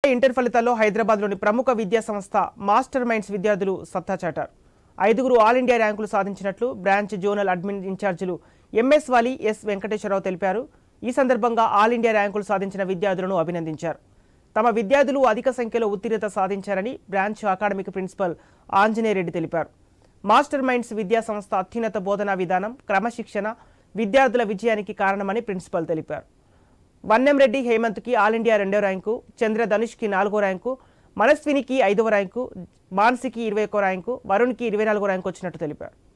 inter ఫలితాల్లో హైదరాబాద్లోని ప్రముఖ విద్యా సంస్థ మాస్టర్ మైండ్స్ విద్యార్థులు సత్తా చాటారు ఐదుగురు ఆల్ ఇండియా ర్యాంకులు సాధించినట్లు బ్రాంచ్ జోనల్ అడ్మిన్ ఇన్ఛార్జీలు ఎంఎస్ వాలి ఎస్ వెంకటేశ్వరరావు తెలిపారు ఈ సందర్భంగా ఆల్ ఇండియా ర్యాంకులు సాధించిన విద్యార్థులను అభినందించారు తమ విద్యార్థులు అధిక సంఖ్యలో ఉత్తీర్ణత సాధించారని బ్రాంచ్ అకాడమిక్ ప్రిన్సిపల్ ఆంజనేయరెడ్డి తెలిపారు మాస్టర్ మైండ్స్ విద్యా సంస్థ అత్యున్నత బోధనా విధానం క్రమశిక్షణ విద్యార్థుల విజయానికి కారణమని ప్రిన్సిపల్ తెలిపారు వన్నెంరెడ్డి హేమంత్కి ఆల్ ఇండియా రెండో ర్యాంకు చంద్ర ధనుష్కి నాలుగో ర్యాంకు మనస్వినికి ఐదవ ర్యాంకు మాన్సికి ఇరవై ఒక్కో ర్యాంకు వరుణ్కి ఇరవై నాలుగో ర్యాంకు వచ్చినట్టు తెలిపారు